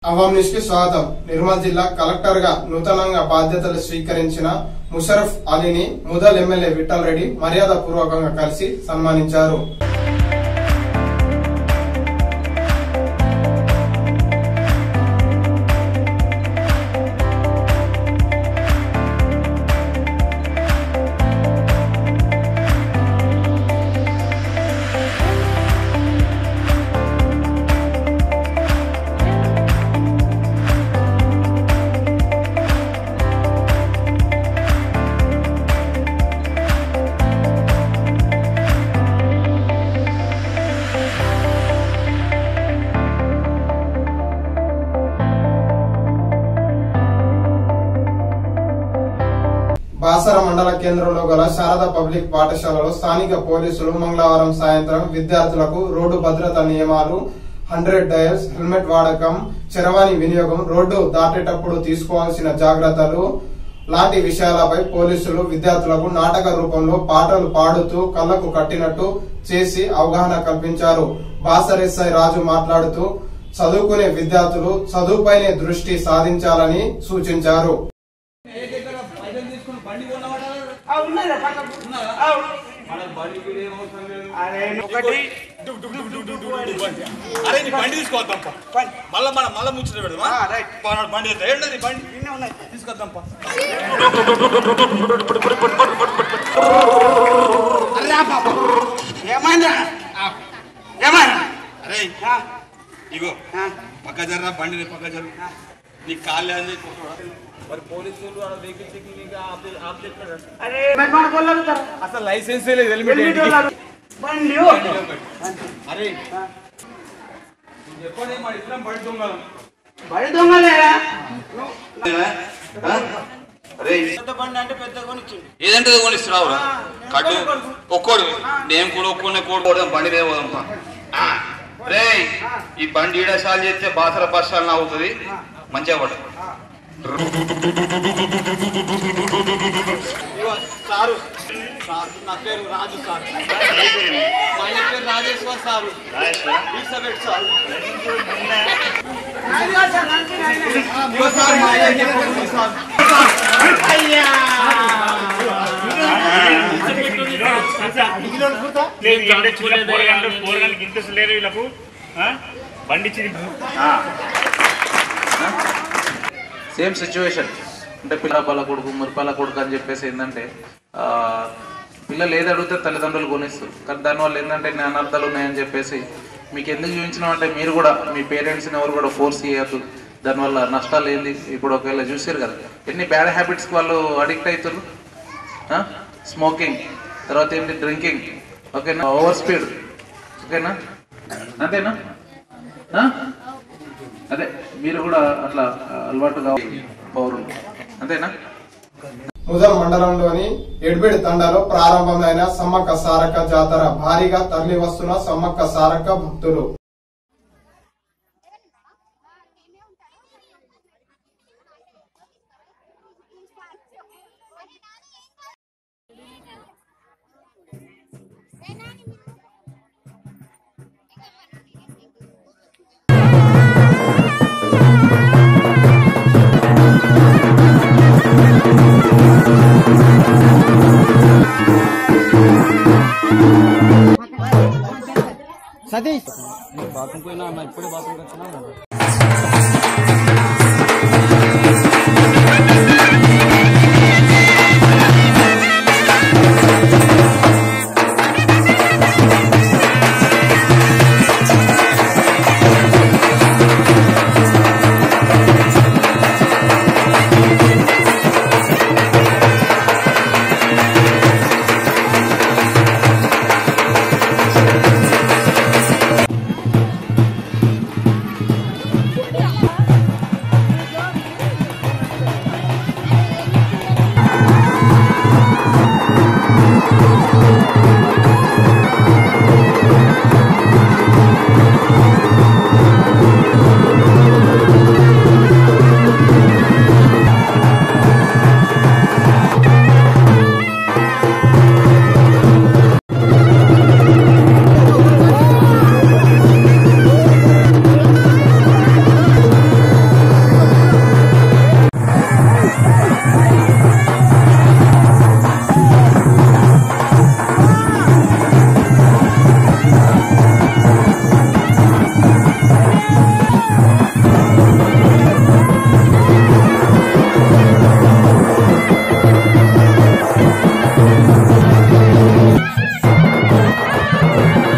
అవాం news కి స్వాగతం నిర్మల్ జిల్లా కలెక్టర్ గా నూతనంగా బాధ్యతలు స్వీకరించిన ముషరఫ్ అలీని ముదల్ ఎమ్మెల్యే విఠల్ రెడ్డి మర్యాద పూర్వకంగా కలిసి సన్మానించారు బాసర మండల కేంద్రంలో గల శారద పబ్లిక్ పాఠశాలలో స్థానిక పోలీసులు మంగళవారం సాయంత్రం విద్యార్థులకు రోడ్డు భద్రతా నియమాలు హండ్రెడ్ డయల్స్ హెల్మెట్ వాడకం చరవాణి వినియోగం రోడ్డు దాటేటప్పుడు తీసుకోవాల్సిన జాగ్రత్తలు లాంటి విషయాలపై పోలీసులు విద్యార్థులకు నాటక రూపంలో పాటలు పాడుతూ కళ్లకు కట్టినట్టు చేసి అవగాహన కల్పించారు బాసర్ ఎస్ఐ రాజు మాట్లాడుతూ చదువుకునే విద్యార్థులు చదువుపైనే దృష్టి సాధించాలని సూచించారు ఒకటి అరే నీ బండి తీసుకోవద్దాంపా మళ్ళా మన మళ్ళా ముచ్చట పెడదామా ఆ, రైట్. పా, బండి ఎత్తా. ఏంటది బండి ఇన్ని ఉన్నాయి తీసుకొద్దాంపా అరే ఆ పాప ఏమైందా ఏమైందా అరే ఆ, ఇగో ఆ, పక్క జర్రా బండి పక్క జరు నీ కాళ్ళు అని మరి పోలీసులు ఆడ వెహికల్ చెకింగ్ ఆప్ అరే మెట్మాడ పోలేదు కదా అసలు లైసెన్స్ లేదు వెళ్ళి వాళ్ళు బండి అరే చెప్పండి మన ఇద్దరం బండి దొంగలం బడి దొంగలేరా అరే పెద్ద బండి అంటే పెద్ద కొనిచ్చింది ఏదంటే కొనిస్తున్నావు కట్టు ఒక్కోడు నేను కూడా ఒక్కోనే కోడు పోదాం బండి మీద పోదాం రే ఈ బండి ఈడ సాల్ చేస్తే బాసర బస్ స్టాండ్ అవుతుంది మంచిగా పడు ఇగో సారు సార్ నా పేరు రాజు సార్ మా ఆయన పేరు రాజేశ్వర్ సారు ఈసబెట్ సార్ ఇగో సార్ మా ఆయన చెప్పండి సార్ లేదు అంటే చిన్న పోరగాళ్ళు పోరగాళ్ళకి ఇంట్రెస్ట్ లేదు వీళ్ళకు ఆ? బండి చిరి సేమ్ సిచ్యువేషన్ అంటే పిల్లపాల కొడుకు మురిపాల కొడుకు అని చెప్పేసి ఏంటంటే ఆ, పిల్లలు ఏది అడిగితే తల్లిదండ్రులు కొనిస్తారు కానీ దానివల్ల ఏంటంటే నేను అనర్థాలు ఉన్నాయని చెప్పేసి మీకు ఎందుకు చూపించినాం అంటే మీరు కూడా మీ పేరెంట్స్ని ఎవరు కూడా ఫోర్స్ చేయొద్దు దానివల్ల నష్టాలు ఏంది ఇప్పుడు ఒకవేళ చూసారు కదా ఎన్ని బ్యాడ్ హ్యాబిట్స్కి వాళ్ళు అడిక్ట్ అవుతారు స్మోకింగ్ తర్వాత ఏంటి డ్రింకింగ్ ఓకేనా ఓవర్ స్పీడ్ ఓకేనా అంతేనా ఆ? అదే మీరు కూడా అట్లా ఆ, అలవాటు కావాలి పౌరులు అంతేనా ముదల్ మండలంలోని ఎడ్బిడ్ తండాలో ప్రారంభమైన సమ్మక్క సారక్క జాతర భారీగా తరలి వస్తున్న సమ్మక్క సారక్క భక్తులు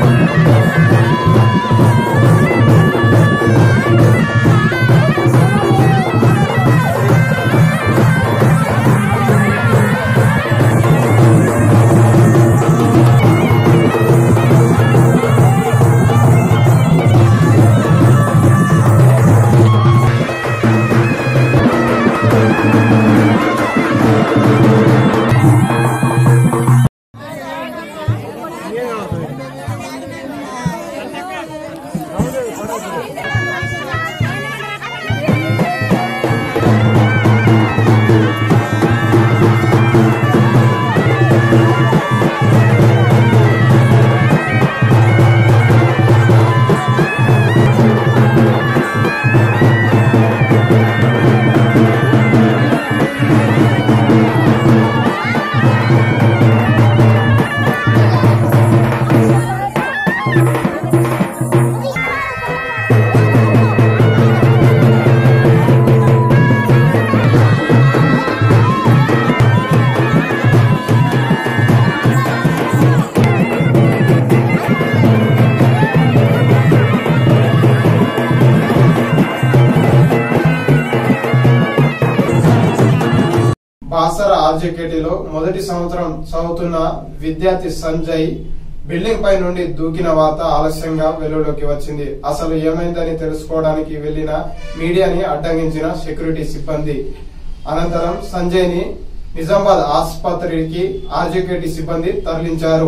బాసర ఆర్జేకేటీలో మొదటి సంవత్సరం చదువుతున్న విద్యార్థి సంజయ్ బిల్డింగ్ పై నుండి దూకిన వార్త ఆలస్యంగా వెలుగులోకి వచ్చింది అసలు ఏమైందని తెలుసుకోవడానికి వెళ్లిన మీడియాని అడ్డగించిన సెక్యూరిటీ సిబ్బంది అనంతరం సంజయ్ ని నిజామాబాద్ ఆసుపత్రికి ఆర్జేకేటీ సిబ్బంది తరలించారు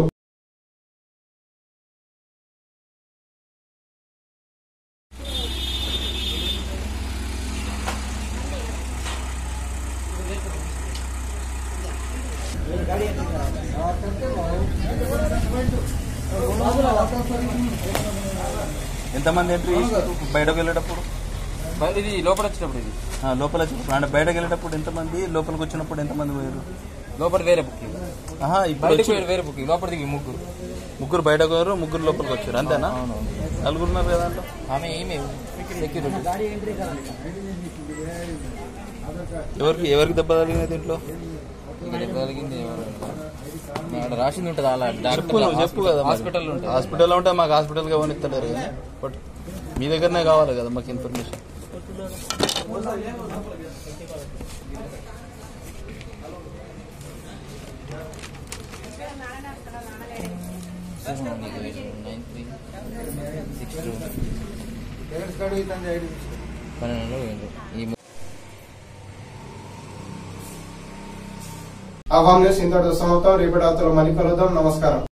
ఎంతమంది ఎంట్రీ బయటకు వెళ్ళేటప్పుడు ఇది లోపల వచ్చినప్పుడు ఇది ఆ, లోపల వచ్చినప్పుడు అంటే బయటకు వెళ్ళేటప్పుడు ఎంతమంది లోపలికి వచ్చినప్పుడు ఎంతమంది పోయారు లోపల వేరే బుకింగ్ ఆహా ఇప్పుడు బయటకు వచ్చి- వేరే వేరే బుకింగ్ లోపల దిగి ముగ్గురు ముగ్గురు బయటకు పోయారు ముగ్గురు లోపలికి వచ్చారు అంతేనా నలుగురు ఉన్నారు కదా దాంట్లో ఆమె ఈమె సెక్యూరిటీ ఎవరికి ఎవరికి దెబ్బ తగిలినాయి దీంట్లో ఇంకా దెబ్బ తగిలింది ఎవరు? అక్కడ రాసింది ఉంటుంది అలా చెప్పు నువ్వు చెప్పు కదా మరి. హాస్పిటల్ ఉంటుంది హాస్పిటల్లో ఉంటే మాకు హాస్పిటల్గా పోనిస్తలేరు కానీ బట్ మీ దగ్గరనే కావాలి కదా మాకు information nine three six two పన్నెండు పోయిండ్రు. ఈ అవాం న్యూస్ ఇంతటితో సమాప్తం రేపటి వార్తలు మళ్ళీ కలుద్దాం నమస్కారం